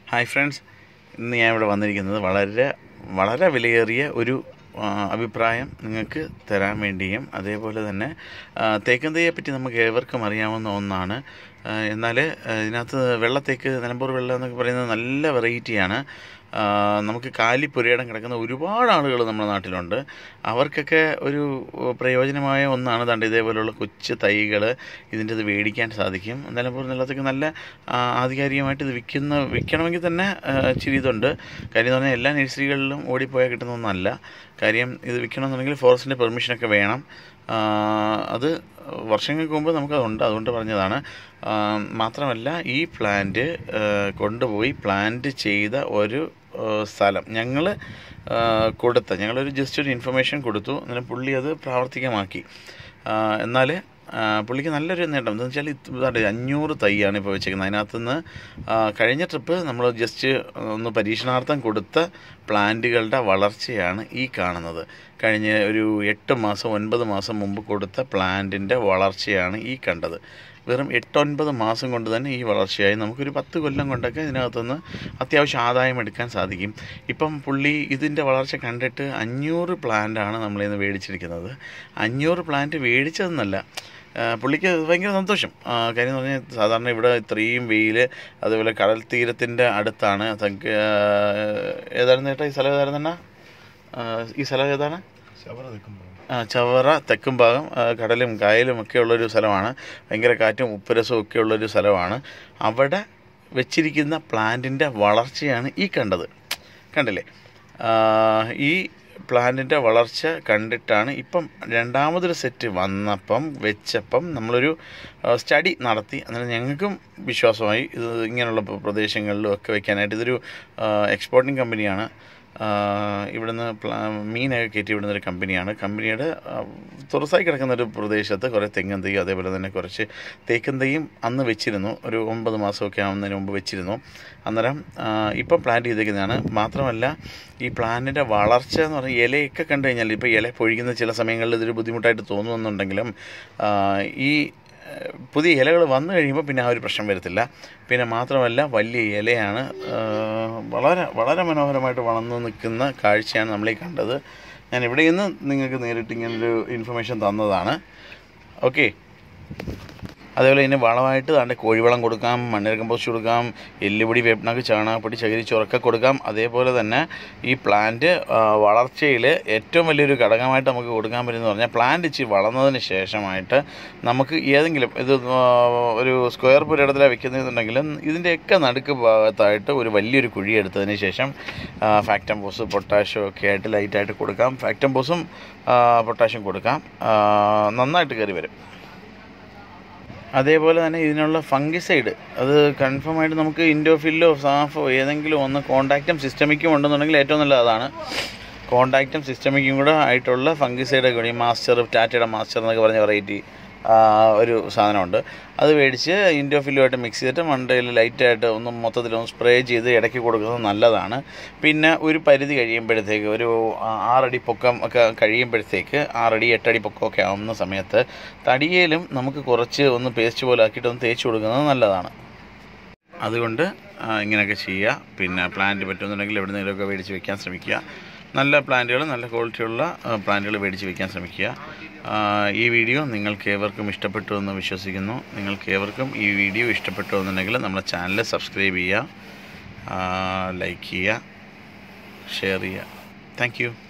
hi friends ഇന്ന് ഞാൻ ഇവിടെ വന്നിരിക്കുന്നത് വളരെ വളരെ വിലയേറിയ ഒരു ആ, അഭിപ്രായം നിങ്ങൾക്ക് തരാൻ വേണ്ടിയും അതേപോലെ തന്നെ ആ, തേക്കൻ തൈയെ പറ്റി നമുക്ക് ഏവർക്കും അറിയാവുന്ന ഒന്നാണ് ആ, എന്നാൽ ആ, ഇതിനകത്ത് വെള്ളത്തേക്ക് നിലമ്പൂർ വെള്ളം എന്നൊക്കെ പറയുന്നത് നല്ല വെറൈറ്റിയാണ് ആ, നമുക്ക് കാലി പുരയിടം കിടക്കുന്ന ഒരുപാട് ആളുകൾ നമ്മുടെ നാട്ടിലുണ്ട് അവർക്കൊക്കെ ഒരു പ്രയോജനമായ ഒന്നാണ് ദണ്ട് ഇതേപോലുള്ള കൊച്ചു തൈകൾ ഇതിൻ്റെ ഇത് മേടിക്കാൻ സാധിക്കും നിലമ്പൂർ നിലത്തേക്ക് നല്ല ആ, ആധികാരികമായിട്ട് ഇത് വിൽക്കുന്ന വിൽക്കണമെങ്കിൽ തന്നെ ആ, ഇച്ചിരി ഇതുണ്ട് കാര്യം എന്ന് പറഞ്ഞാൽ എല്ലാ നഴ്സറികളിലും ഓടിപ്പോയാൽ കിട്ടുന്ന ഒന്നല്ല കാര്യം ഇത് വിൽക്കണമെന്നുണ്ടെങ്കിൽ ഫോറസ്റ്റിൻ്റെ പെർമിഷനൊക്കെ വേണം ആ, അത് വർഷങ്ങൾക്ക് മുമ്പ് നമുക്കതുണ്ട് അതുകൊണ്ട് പറഞ്ഞതാണ് ആ, മാത്രമല്ല ഈ പ്ലാന്റ് കൊണ്ടുപോയി പ്ലാന്റ് ചെയ്ത ഒരു ആ, സ്ഥലം ഞങ്ങൾ കൊടുത്ത ഞങ്ങളൊരു ജസ്റ്റ് ഒരു ഇൻഫർമേഷൻ കൊടുത്തു അന്നേരം പുള്ളി അത് പ്രാവർത്തികമാക്കി എന്നാൽ പുള്ളിക്ക് നല്ലൊരു നേട്ടം എന്താണെന്ന് വെച്ചാൽ ഇത് ഇതാണ്ട് അഞ്ഞൂറ് തൈയാണ് ഇപ്പോൾ വെച്ചേക്കുന്നത് അതിനകത്തുനിന്ന് ആ, കഴിഞ്ഞ ട്രിപ്പ് നമ്മൾ ജസ്റ്റ് ഒന്ന് പരീക്ഷണാർത്ഥം കൊടുത്ത പ്ലാന്റുകളുടെ വളർച്ചയാണ് ഈ കാണുന്നത് കഴിഞ്ഞ ഒരു എട്ട് മാസം ഒൻപത് മാസം മുമ്പ് കൊടുത്ത പ്ലാന്റിൻ്റെ വളർച്ചയാണ് ഈ കണ്ടത് വെറും എട്ടൊൻപത് മാസം കൊണ്ട് തന്നെ ഈ വളർച്ചയായി നമുക്കൊരു പത്ത് കൊല്ലം കൊണ്ടൊക്കെ ഇതിനകത്തുനിന്ന് അത്യാവശ്യം ആദായം എടുക്കാൻ സാധിക്കും ഇപ്പം പുള്ളി ഇതിൻ്റെ വളർച്ച കണ്ടിട്ട് അഞ്ഞൂറ് പ്ലാന്റാണ് നമ്മളിന്ന് മേടിച്ചിരിക്കുന്നത് അഞ്ഞൂറ് പ്ലാന്റ് മേടിച്ചതെന്നല്ല ആ, പുള്ളിക്ക് ഭയങ്കര സന്തോഷം ആ, കാര്യം എന്ന് പറഞ്ഞാൽ സാധാരണ ഇവിടെ ഇത്രയും വെയിൽ അതുപോലെ കടൽ തീരത്തിൻ്റെ അടുത്താണ് അതൊക്കെ ആ, ഏതായിരുന്നു ചേട്ടാ ഈ സ്ഥലം ഏതായിരുന്നു ഈ സ്ഥലം ഏതാണ് ആ, ചവറ തെക്കും ഭാഗം ആ, കടലും കായലും ഒക്കെ ഉള്ളൊരു സ്ഥലമാണ് ഭയങ്കര കാറ്റും ഉപ്പരസവും ഒക്കെ ഉള്ളൊരു സ്ഥലമാണ് അവിടെ വെച്ചിരിക്കുന്ന പ്ലാന്റിൻ്റെ വളർച്ചയാണ് ഈ കണ്ടത് കണ്ടില്ലേ ആ, ഈ പ്ലാന്റിൻ്റെ വളർച്ച കണ്ടിട്ടാണ് ഇപ്പം രണ്ടാമതൊരു സെറ്റ് വന്നപ്പം വെച്ചപ്പം നമ്മളൊരു സ്റ്റഡി നടത്തി അന്നേരം ഞങ്ങൾക്കും വിശ്വാസമായി ഇത് ഇങ്ങനെയുള്ള പ്ര- പ്രദേശങ്ങളിലും ഒക്കെ വെക്കാനായിട്ട് ഇതൊരു എക്സ്പോർട്ടിംഗ് കമ്പനിയാണ് ആഹ് ഇവിടുന്ന് പ്ലാ മീനൊക്കെ കയറ്റി വിടുന്ന ഒരു കമ്പനിയാണ് കമ്പനിയുടെ ആഹ് തുറസായി കിടക്കുന്ന ഒരു പ്രദേശത്ത് കുറേ തെങ്ങൻ തൈയും അതേപോലെ തന്നെ കുറച്ച് തേക്കൻ തൈയും അന്ന് വെച്ചിരുന്നു ഒരു ഒമ്പത് മാസമൊക്കെ ആവുന്നതിന് മുമ്പ് വെച്ചിരുന്നു അന്നേരം ആഹ് ഇപ്പം പ്ലാന്റ് ചെയ്തേക്കുന്നതാണ് മാത്രമല്ല ഈ പ്ലാന്റിൻ്റെ വളർച്ച എന്ന് പറഞ്ഞാൽ ഇലയൊക്കെ കണ്ടു കഴിഞ്ഞാൽ ഇപ്പോൾ ഇല പൊഴിക്കുന്ന ചില സമയങ്ങളിൽ ഇതൊരു ബുദ്ധിമുട്ടായിട്ട് തോന്നുമെന്നുണ്ടെങ്കിലും ആഹ് ഈ ഏഹ് പുതിയ ഇലകൾ വന്നു കഴിയുമ്പോൾ പിന്നെ ആ ഒരു പ്രശ്നം വരത്തില്ല പിന്നെ മാത്രമല്ല വലിയ ഇലയാണ് ഏഹ് വളരെ വളരെ മനോഹരമായിട്ട് വളർന്നു നിൽക്കുന്ന കാഴ്ചയാണ് നമ്മളീ കണ്ടത് ഞാൻ ഇവിടെ നിന്ന് നിങ്ങൾക്ക് നേരിട്ട് ഇങ്ങനൊരു ഇൻഫർമേഷൻ തന്നതാണ് ഓക്കെ അതേപോലെ ഇതിന് വളമായിട്ട് താണ്ട് കോഴിവളം കൊടുക്കാം മണ്ണിര കമ്പോസ്റ്റ് കൊടുക്കാം എല്ലുപൊടി വേപ്പിണക്ക് ചാണകപ്പൊടി ചകിരി ചുരക്ക കൊടുക്കാം അതേപോലെ തന്നെ ഈ പ്ലാന്റ് വളർച്ചയിൽ ഏറ്റവും വലിയൊരു ഘടകമായിട്ട് നമുക്ക് കൊടുക്കാൻ പറ്റുമെന്ന് പറഞ്ഞാൽ പ്ലാന്റ് ഇച്ചിരി വളർന്നതിന് ശേഷമായിട്ട് നമുക്ക് ഏതെങ്കിലും ഇത് ആ, ഒരു സ്ക്വയർ പുരയിടത്തിലാണ് വെക്കുന്നതെന്നുണ്ടെങ്കിലും ഇതിൻ്റെയൊക്കെ നടുക്ക് ഭാഗത്തായിട്ട് ഒരു വലിയൊരു കുഴി എടുത്തതിന് ശേഷം ഫാക്ടംബോസ് പൊട്ടാഷ്യം ഒക്കെ ആയിട്ട് ലൈറ്റായിട്ട് കൊടുക്കാം ഫാക്ടംബോസും പൊട്ടാഷ്യം കൊടുക്കാം ആ, നന്നായിട്ട് കയറി വരും അതേപോലെ തന്നെ ഇതിനുള്ള ഫംഗിസൈഡ് അത് കൺഫേം ആയിട്ട് നമുക്ക് ഇൻഡോഫില്ലോ സാഫോ ഏതെങ്കിലും ഒന്ന് കോണ്ടാക്റ്റും സിസ്റ്റമിക്കും ഉണ്ടെന്നുണ്ടെങ്കിൽ ഏറ്റവും നല്ലത് അതാണ് കോണ്ടാക്റ്റും സിസ്റ്റമിക്കും കൂടെ ആയിട്ടുള്ള ഫംഗിസൈഡ് കൂടി മാസ്റ്റർ ടാറ്റയുടെ മാസ്റ്റർ എന്നൊക്കെ പറഞ്ഞ വെറൈറ്റി ഒരു സാധനമുണ്ട് അത് മേടിച്ച് ഇൻഡോഫില്ലുമായിട്ട് മിക്സ് ചെയ്തിട്ട് മണ്ടയിൽ ലൈറ്റായിട്ട് ഒന്ന് മൊത്തത്തിൽ ഒന്ന് സ്പ്രേ ചെയ്ത് ഇടയ്ക്ക് കൊടുക്കുന്നത് നല്ലതാണ് പിന്നെ ഒരു പരിധി കഴിയുമ്പോഴത്തേക്ക് ഒരു ആ- ആറടി പൊക്കം ഒക്കെ കഴിയുമ്പോഴത്തേക്ക് ആറടി എട്ടടി പൊക്കമൊക്കെ ആവുന്ന സമയത്ത് തടിയേലും നമുക്ക് കുറച്ച് ഒന്ന് പേസ്റ്റ് പോലെ ആക്കിയിട്ട് ഒന്ന് തേച്ച് കൊടുക്കുന്നത് നല്ലതാണ് അതുകൊണ്ട് ആ, ഇങ്ങനെയൊക്കെ ചെയ്യുക പിന്നെ പ്ലാന്റ് പറ്റുമെന്നുണ്ടെങ്കിൽ എവിടെ നിന്നെങ്കിലുമൊക്കെ മേടിച്ച് വെക്കാൻ ശ്രമിക്കുക നല്ല പ്ലാന്റുകൾ നല്ല ക്വാളിറ്റിയുള്ള പ്ലാന്റുകൾ മേടിച്ച് വെക്കാൻ ശ്രമിക്കുക ആ, ഈ വീഡിയോ നിങ്ങൾക്ക് ഏവർക്കും ഇഷ്ടപ്പെട്ടു എന്ന് വിശ്വസിക്കുന്നു നിങ്ങൾക്ക് ഏവർക്കും ഈ വീഡിയോ ഇഷ്ടപ്പെട്ടു എന്നുണ്ടെങ്കിൽ നമ്മുടെ ചാനൽ സബ്സ്ക്രൈബ് ചെയ്യുക ലൈക്ക് ചെയ്യുക ഷെയർ ചെയ്യുക താങ്ക് യു